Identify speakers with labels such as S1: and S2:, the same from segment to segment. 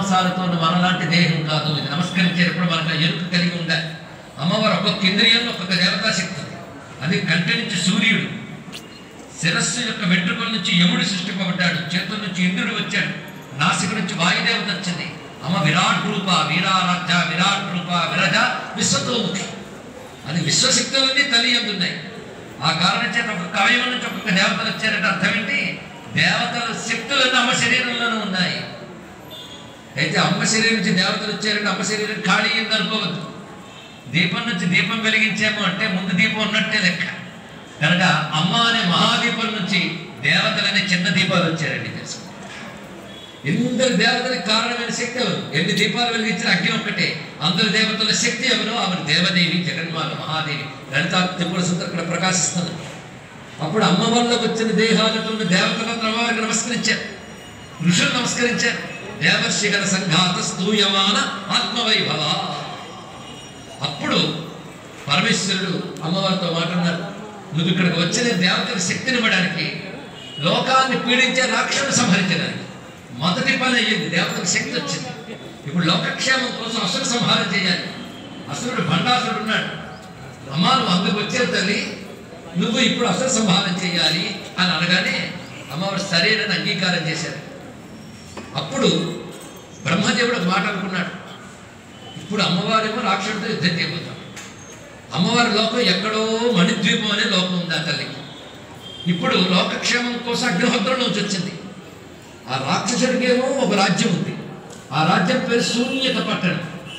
S1: మాంసాలతో ఉన్న మనలాంటి దేహం కాదు ఇది నమస్కరించేటప్పుడు మనకు ఆ ఎరుక కలిగి ఉండాలి అమ్మవారు ఒక్కొక్క ఇంద్రియంలో ఒక్కొక్క దేవతా శక్తి ఉంది అది కంటి నుంచి సూర్యుడు శిరస్సు యొక్క వెంట్రుకల నుంచి యముడు సృష్టింపబడ్డాడు చేతుల నుంచి ఇంద్రుడు వచ్చాడు నాసిక నుంచి వాయుదేవత వచ్చింది అమ్మ విరాట్ రూప వీరారాధ్య విరాట్ రూప విరజ విశ్వతోముఖి అది విశ్వశక్తులన్నీ తల్లి ఎందున్నాయి ఆ కారణం చేత ఒక్కొక్క అవయవం నుంచి ఒక్కొక్క దేవతలు వచ్చారంటే అర్థం ఏంటి దేవతల శక్తులన్నీ అమ్మ శరీరంలోనే ఉన్నాయి అయితే అమ్మ శరీరం నుంచి దేవతలు వచ్చారంటే అమ్మ శరీరం ఖాళీ అయింది అనుకోవద్దు దీపం నుంచి దీపం వెలిగించాము అంటే ముందు దీపం ఉన్నట్టే లెక్క కనుక అమ్మ అనే మహాదీపం నుంచి దేవతలనే చిన్న దీపాలు వచ్చారండి తెలుసు ఇందరు దేవతలకు కారణమైన శక్తి ఎవరు ఎన్ని దీపాలు వెలిగించిన అగ్ని ఒక్కటే అందరు దేవతల శక్తి ఎవరు ఆమె దేవదేవి జగన్మాత మహాదేవి లలితా త్రిపుర సుందర ఇక్కడ ప్రకాశిస్తుంది అప్పుడు అమ్మ వల్ల వచ్చిన దేహాలతో ఉన్న దేవతలందరూ అమ్మవారికి నమస్కరించారు ఋషులు నమస్కరించారు దేవర్షిగణ సంఘాత స్తూయమాన ఆత్మవైభవ అప్పుడు పరమేశ్వరుడు అమ్మవారితో మాట్లాడినారు నువ్వు ఇక్కడికి వచ్చిన దేవతల శక్తిని ఇవ్వడానికి లోకాన్ని పీడించే రాక్షసుని సంహరించడానికి మొదటి పని అయ్యింది దేవతలకు శక్తి వచ్చింది ఇప్పుడు లోకక్షేమం కోసం అసుర సంహారం చేయాలి అసురుడు భండాసురుడు ఉన్నాడు అమ్మా నువ్వు అందుకు వచ్చే తల్లి నువ్వు ఇప్పుడు అసుర సంహారం చేయాలి అని అనగానే అమ్మవారు సరైన అంగీకారం చేశారు అప్పుడు బ్రహ్మదేవుడు ఒక మాట అనుకున్నాడు ఇప్పుడు అమ్మవారేమో రాక్షసుడితో యుద్ధం చేయబోతాం అమ్మవారి లోకం ఎక్కడో మణిద్వీపం అనే లోకం ఉంది ఆ తల్లికి ఇప్పుడు లోకక్షేమం కోసం అగ్నిహోత్రం నుంచి వచ్చింది ఆ రాక్షసుడికేమో ఒక రాజ్యం ఉంది ఆ రాజ్యం పేరు శూన్యత పట్టణం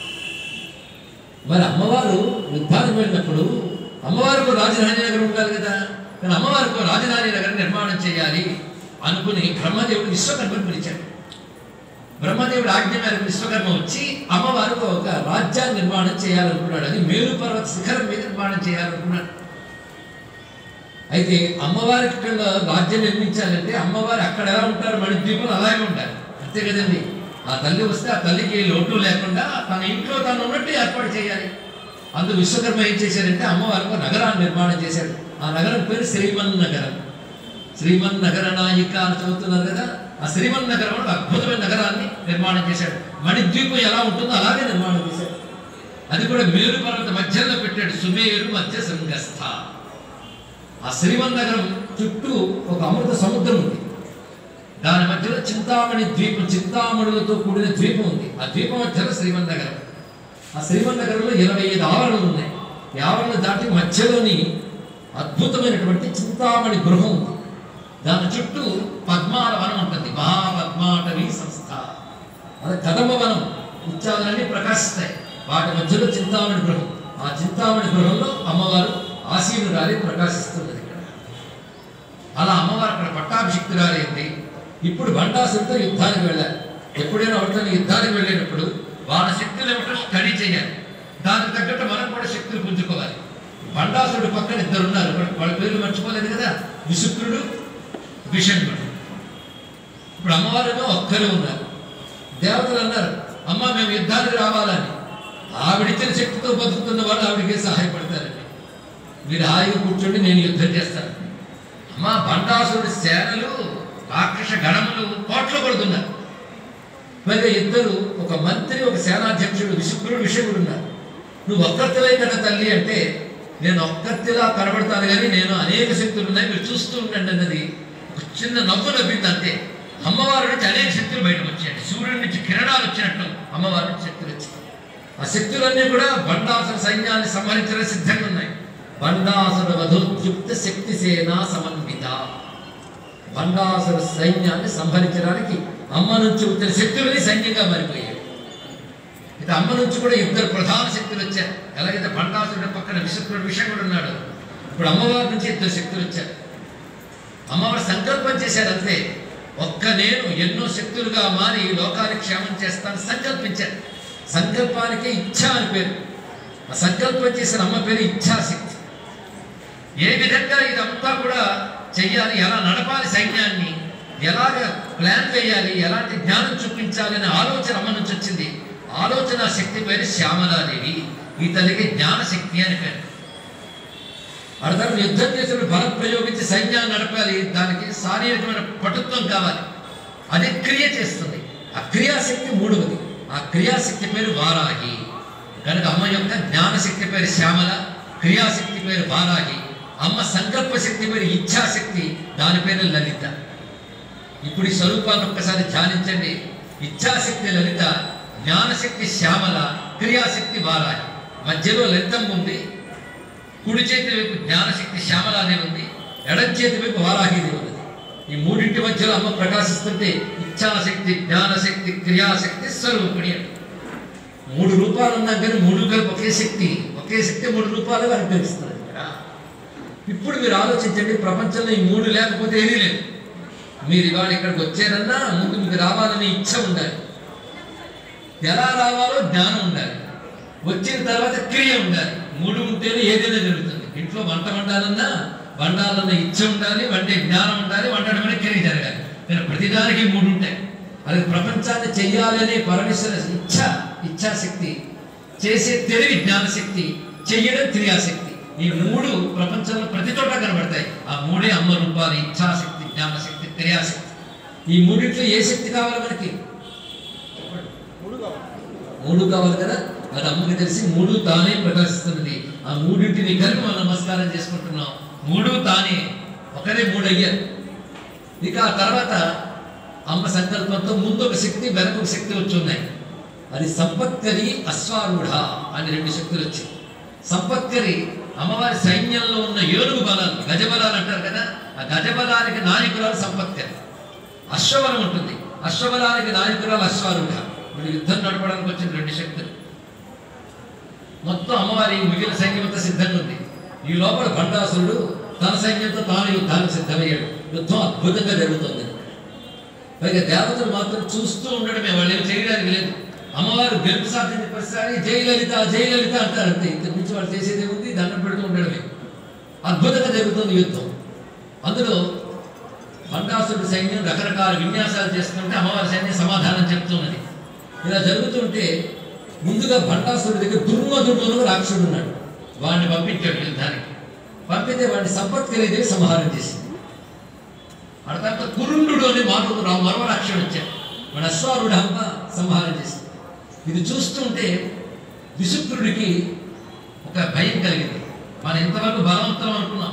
S1: మరి అమ్మవారు యుద్ధానికి వెళ్ళినప్పుడు అమ్మవారికి రాజధాని నగరం ఉండాలి కదా కానీ అమ్మవారికి రాజధాని నగరం నిర్మాణం చేయాలి అనుకుని బ్రహ్మదేవుడు విశ్వకర్మను పిలిచాడు బ్రహ్మదేవుడు ఆజ్ఞ మేరకు విశ్వకర్మ వచ్చి అమ్మవారికి ఒక రాజ్యాన్ని నిర్మాణం చేయాలనుకున్నాడు అది మేరు పర్వత శిఖరం మీద నిర్మాణం చేయాలనుకున్నాడు అయితే అమ్మవారికి ఇక్కడ రాజ్యం నిర్మించాలంటే అమ్మవారు అక్కడ ఎలా ఉంటారు మణిద్వీపం అలాగే ఉండాలి అంతే కదండి ఆ తల్లి వస్తే ఆ తల్లికి లోటు లేకుండా తన ఇంట్లో తను ఉన్నట్టు ఏర్పాటు చేయాలి అందుకు విశ్వకర్మ ఏం చేశారంటే అమ్మవారికి ఒక నగరాన్ని నిర్మాణం చేశాడు ఆ నగరం పేరు శ్రీమన్ నగరం శ్రీమన్ నగర నాయిక అని చదువుతున్నారు కదా ఆ శ్రీమన్ నగరం ఒక అద్భుతమైన నగరాన్ని నిర్మాణం చేశాడు మణిద్వీపం ఎలా ఉంటుందో అలాగే నిర్మాణం చేశాడు అది కూడా మేరు పర్వత మధ్యలో పెట్టాడు సుమేరు మధ్య సంగస్థ ఆ శ్రీమన్ నగరం చుట్టూ ఒక అమృత సముద్రం ఉంది దాని మధ్యలో చింతామణి ద్వీపం చింతామణులతో కూడిన ద్వీపం ఉంది ఆ ద్వీపం మధ్యలో శ్రీమన్ నగరం ఆ శ్రీమన్ నగరంలో ఇరవై ఐదు ఆవరణలు ఉన్నాయి ఈ ఆవరణలు దాటి మధ్యలోని అద్భుతమైనటువంటి చింతామణి గృహం ఉంది దాని చుట్టూ పద్మాల వనం ఉంటుంది మహాపద్మాటవీ సంస్థ అది కదమ వనం ఉత్సాహాలన్నీ ప్రకాశిస్తాయి వాటి మధ్యలో చింతామణి గృహం ఆ చింతామణి గృహంలో అమ్మవారు ఆసీనురాలి ప్రకాశిస్తున్నది ఇక్కడ అలా అమ్మవారు అక్కడ పట్టాభిషిక్తురాలైంది ఇప్పుడు బండాసులతో యుద్ధానికి వెళ్ళాలి ఎప్పుడైనా ఒకటి యుద్ధానికి వెళ్ళేటప్పుడు వాళ్ళ శక్తులు ఏమిటో స్టడీ చేయాలి దానికి తగ్గట్టు మనం కూడా శక్తులు పుంజుకోవాలి బండాసుడు పక్కన ఇద్దరు ఉన్నారు వాళ్ళ పేర్లు మర్చిపోలేదు కదా విశుక్రుడు విషణుడు ఇప్పుడు అమ్మవారేమో ఒక్కరే ఉన్నారు దేవతలు అన్నారు అమ్మ మేము యుద్ధానికి రావాలని ఆవిడిచ్చిన శక్తితో బతుకుతున్న వాళ్ళు ఆవిడకే సహాయపడతారండి మీరు హాయిగా కూర్చోండి నేను యుద్ధం చేస్తాను అమ్మ బండాసురుడి సేనలు రాక్షస గణములు కోట్లు కొడుతున్నారు పైగా ఇద్దరు ఒక మంత్రి ఒక సేనాధ్యక్షుడు విశుక్రుడు విషకుడు ఉన్నారు నువ్వు ఒక్కరివే కదా తల్లి అంటే నేను ఒక్కరిలా కనబడతాను కానీ నేను అనేక శక్తులు ఉన్నాయి మీరు చూస్తూ ఉండండి అన్నది ఒక చిన్న నవ్వు నవ్వింది అంతే అమ్మవారి నుంచి అనేక శక్తులు బయటకు వచ్చాయి సూర్యుడి నుంచి కిరణాలు వచ్చినట్టు అమ్మవారి నుంచి శక్తులు వచ్చాయి ఆ శక్తులన్నీ కూడా బండాసుర సైన్యాన్ని సంహరించడానికి సిద్ధంగా ఉన్నాయి బండాసుర వధోద్యుక్త శక్తి సేన సమన్విత బండాసుర సైన్యాన్ని సంహరించడానికి అమ్మ నుంచి వచ్చిన శక్తులని సైన్యంగా మారిపోయాయి ఇది అమ్మ నుంచి కూడా ఇద్దరు ప్రధాన శక్తులు వచ్చారు ఎలాగైతే బండాసురుడి పక్కన విశుక్రుడు విషకుడు ఉన్నాడు ఇప్పుడు అమ్మవారి నుంచి ఇద్దరు శక్తులు వచ్చారు అమ్మవారు సంకల్పం చేశారు అంతే ఒక్క నేను ఎన్నో శక్తులుగా మారి ఈ లోకానికి క్షేమం చేస్తాను సంకల్పించారు సంకల్పానికి ఇచ్ఛ అని పేరు ఆ సంకల్పం చేసిన అమ్మ పేరు ఇచ్ఛాశక్తి ఏ విధంగా ఇదంతా కూడా చెయ్యాలి ఎలా నడపాలి సైన్యాన్ని ఎలాగ ప్లాన్ వేయాలి ఎలాంటి జ్ఞానం చూపించాలి అనే ఆలోచన అమ్మ నుంచి వచ్చింది ఆలోచన శక్తి పేరు శ్యామలాదేవి ఈ తల్లికి జ్ఞానశక్తి అని పేరు అర్థం యుద్ధం చేసినప్పుడు బలం ప్రయోగించి సైన్యాన్ని నడపాలి దానికి శారీరకమైన పటుత్వం కావాలి అది క్రియ చేస్తుంది ఆ క్రియాశక్తి మూడవది ఆ క్రియాశక్తి పేరు వారాహి కనుక అమ్మ యొక్క జ్ఞానశక్తి పేరు శ్యామల క్రియాశక్తి పేరు వారాహి అమ్మ సంకల్ప శక్తి పేరు ఇచ్ఛాశక్తి దాని పేరు లలిత ఇప్పుడు ఈ స్వరూపాన్ని ఒక్కసారి ధ్యానించండి ఇచ్ఛాశక్తి లలిత జ్ఞానశక్తి శ్యామల క్రియాశక్తి వారాహి మధ్యలో లలితం ఉంది కుడి చేతి వైపు జ్ఞానశక్తి శ్యామల అనేది ఉంది ఎడం చేతి వైపు వారాహిది ఉన్నది ఈ మూడింటి మధ్యలో అమ్మ ప్రకాశిస్తుంటే ఇచ్ఛాశక్తి జ్ఞానశక్తి క్రియాశక్తి స్వరూపిణి అని మూడు రూపాలు ఉన్నా కానీ మూడు కలిపి ఒకే శక్తి ఒకే శక్తి మూడు రూపాలుగా అనుగ్రహిస్తుంది ఇక్కడ ఇప్పుడు మీరు ఆలోచించండి ప్రపంచంలో ఈ మూడు లేకపోతే ఏదీ లేదు మీరు ఇవాళ ఇక్కడికి వచ్చారన్నా ముందు మీకు రావాలనే ఇచ్చ ఉండాలి ఎలా రావాలో జ్ఞానం ఉండాలి వచ్చిన తర్వాత క్రియ ఉండాలి మూడు ఉంటేనే ఏదైనా జరుగుతుంది ఇంట్లో వంట వండాలన్నా వండాలన్న ఇచ్చ ఉండాలి వండే జ్ఞానం ఉండాలి వండడం అనే క్రియ జరగాలి కానీ ప్రతిదానికి మూడు ఉంటాయి అది ప్రపంచాన్ని చెయ్యాలనే పరమేశ్వర ఇచ్ఛ ఇచ్ఛాశక్తి చేసే తెలివి జ్ఞానశక్తి చెయ్యడం క్రియాశక్తి ఈ మూడు ప్రపంచంలో ప్రతి చోట కనబడతాయి ఆ మూడే అమ్మ రూపాలు ఇచ్ఛాశక్తి జ్ఞానశక్తి క్రియాశక్తి ఈ మూడింట్లో ఏ శక్తి కావాలి మనకి మూడు కావాలి కదా అది అమ్మకి తెలిసి మూడు తానే ప్రదర్శిస్తున్నది ఆ మూడింటిని కలిపి మనం నమస్కారం చేసుకుంటున్నాం మూడు తానే ఒకరే మూడు అయ్యారు ఇక ఆ తర్వాత అమ్మ సంకల్పంతో ముందు ఒక శక్తి వెనక ఒక శక్తి వచ్చి ఉన్నాయి అది సంపత్కరి అశ్వారూఢ అని రెండు శక్తులు వచ్చాయి సంపత్కరి అమ్మవారి సైన్యంలో ఉన్న ఏనుగు బలాలు గజబలాలు అంటారు కదా ఆ గజబలానికి నాయకురాలు సంపత్కరి అశ్వబలం ఉంటుంది అశ్వబలానికి నాయకురాలు అశ్వారూఢ వీడు యుద్ధం నడపడానికి వచ్చిన రెండు శక్తులు మొత్తం అమ్మవారి మిగిలిన సైన్యం అంతా సిద్ధంగా ఉంది ఈ లోపల భండాసురుడు తన సైన్యంతో తాను యుద్ధానికి సిద్ధమయ్యాడు యుద్ధం అద్భుతంగా జరుగుతుంది పైగా దేవతలు మాత్రం చూస్తూ ఉండడమే వాళ్ళు ఏం చేయడానికి లేదు అమ్మవారు గెలుపు సాధించిన ప్రతిసారి జయలలిత జయలలిత అంటారు అంతే ఇంతకు మించి వాళ్ళు చేసేది ఉంది దండం పెడుతూ ఉండడమే అద్భుతంగా జరుగుతుంది యుద్ధం అందులో భండాసురుడి సైన్యం రకరకాల విన్యాసాలు చేస్తుంటే అమ్మవారి సైన్యం సమాధానం చెప్తున్నది ఇలా జరుగుతుంటే ముందుగా భండాసురుడి దగ్గర దుర్మధుడు రాక్షసుడు ఉన్నాడు వాడిని పంపించాడు యుద్ధానికి పంపితే వాడిని సంపత్కరీదేవి సంహారం చేసింది ఆ తర్వాత కురుండు అని మానవుడు రా మరో రాక్షసుడు వచ్చాడు వాడు అశ్వారుడు అమ్మ సంహారం చేసింది ఇది చూస్తుంటే విశుక్రుడికి ఒక భయం కలిగింది మనం ఇంతవరకు బలవంతం అనుకున్నాం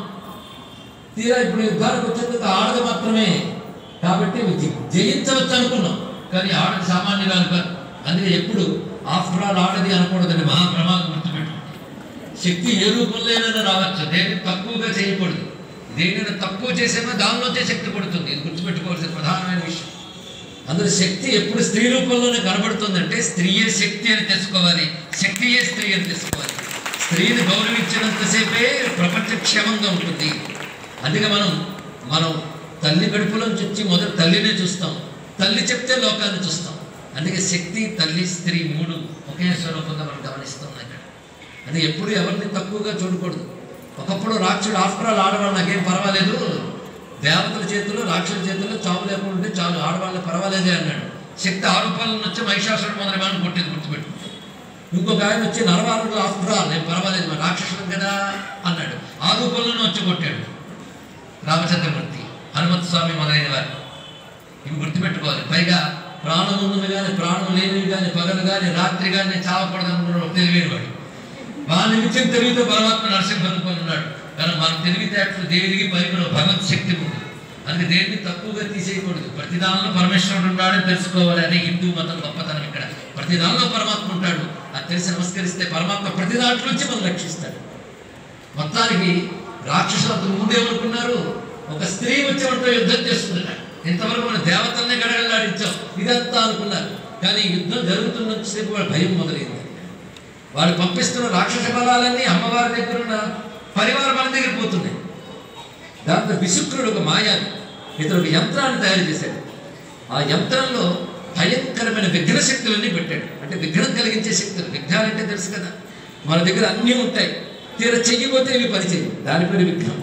S1: తీరా ఇప్పుడు యుద్ధానికి వచ్చేందుకు ఆడది మాత్రమే కాబట్టి జి- జయించవచ్చు అనుకున్నాం కానీ ఆడది సామాన్యురాలు కాదు అందుకే ఎప్పుడు ఆఫ్టర్ ఆల్ ఆడది అనకూడదని మహాప్రమాదం గుర్తుపెట్టు శక్తి ఏ రూపంలోనైనా రావచ్చు దేనిని తక్కువగా చేయకూడదు దేనిని తక్కువ చేసేమో దానిలోంచే శక్తి పడుతుంది ఇది గుర్తుపెట్టుకోవాల్సిన ప్రధానమైన విషయం అందులో శక్తి ఎప్పుడు స్త్రీ రూపంలోనే కనబడుతుందంటే స్త్రీయే శక్తి అని తెలుసుకోవాలి శక్తియే స్త్రీ అని తెలుసుకోవాలి స్త్రీని గౌరవించినంతసేపే ప్రపంచ క్షేమంగా ఉంటుంది అందుకే మనం మనం తల్లి కడుపులోంచి వచ్చి మొదట తల్లినే చూస్తాం తల్లి చెప్తే లోకాన్ని చూస్తాం అందుకే శక్తి తల్లి స్త్రీ మూడు ఒకే స్వరూపంగా మనం గమనిస్తున్నాం ఇక్కడ అది ఎప్పుడు ఎవరిని తక్కువగా చూడకూడదు ఒకప్పుడు రాక్షసుడు ఆఫ్టర్ ఆల్ ఆడవాళ్ళు నాకేం పర్వాలేదు దేవతల చేతుల్లో రాక్షసుల చేతుల్లో చావు లేకుండా ఉంటే చాలు ఆడవాళ్ళకి పర్వాలేదే అన్నాడు శక్తి ఆరోపాలను వచ్చి మహిషాసుడు మొదటి వాడిని కొట్టేది గుర్తుపెట్టు ఇంకొక ఆయన వచ్చి నరవారుడు ఆఫ్టర్ ఆల్ నేను పర్వాలేదు మా రాక్షసుడు కదా అన్నాడు ఆ రూపంలోనే వచ్చి కొట్టాడు రామచంద్రమూర్తి హనుమంత స్వామి మొదలైన వారు ఇవి గుర్తుపెట్టుకోవాలి పైగా ప్రాణం ఉన్నవి కానీ ప్రాణం లేనివి కానీ పగలు కానీ రాత్రి కానీ చావకూడదు అనుకున్నాడు తెలివైన వాడు వాని నిత్యం తెలివితో పరమాత్మ నరసింహ రూపంలో ఉన్నాడు కానీ మన తెలివితేటలు దేనికి పైన భగవత్ శక్తి ఉంది అందుకే దేన్ని తక్కువగా తీసేయకూడదు ప్రతి దానిలో పరమేశ్వరుడు ఉన్నాడని తెలుసుకోవాలి అనే హిందూ మతం గొప్పతనం ఇక్కడ ప్రతి దానిలో పరమాత్మ ఉంటాడు అది తెలిసి నమస్కరిస్తే పరమాత్మ ప్రతి దాంట్లో నుంచి మనం రక్షిస్తాడు మొత్తానికి రాక్షసులు అంతకు ముందేమనుకున్నారు ఒక స్త్రీ వచ్చి మనతో యుద్ధం చేస్తుందట ఇంతవరకు మన దేవతల్ని గడగలాడించాం ఇదంతా అనుకున్నారు కానీ యుద్ధం జరుగుతున్నంతసేపు వాళ్ళ భయం మొదలైంది వాళ్ళు పంపిస్తున్న రాక్షస బలాలన్నీ అమ్మవారి దగ్గర ఉన్న పరివార బలం దగ్గర పోతున్నాయి దాంతో విశుక్రుడు ఒక మాయావి ఇతడు ఒక యంత్రాన్ని తయారు చేశాడు ఆ యంత్రంలో భయంకరమైన విఘ్న శక్తులన్నీ పెట్టాడు అంటే విఘ్నం కలిగించే శక్తులు విఘ్నాలంటే తెలుసు కదా మన దగ్గర అన్నీ ఉంటాయి తీర చెయ్యిపోతే ఇవి పనిచేయవు దాని పేరు విఘ్నం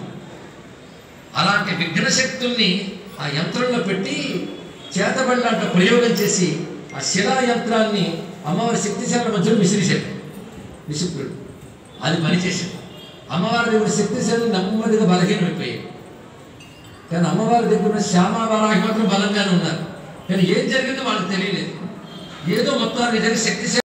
S1: అలాంటి విఘ్న శక్తుల్ని ఆ యంత్రంలో పెట్టి చేతబడిలాంటి ప్రయోగం చేసి ఆ శిలా యంత్రాన్ని అమ్మవారి శక్తిశాల మధ్యలో విసిరిశాడు విశుక్రుడు అది పనిచేశాడు అమ్మవారి దగ్గర శక్తిశాలి నెమ్మదిగా బలహీనమైపోయాయి కానీ అమ్మవారి దగ్గర ఉన్న శ్యామావరాహి మాత్రం బలంగానే ఉన్నారు కానీ ఏం జరిగిందో వాళ్ళకి తెలియలేదు ఏదో మొత్తానికి జరిగి శక్తి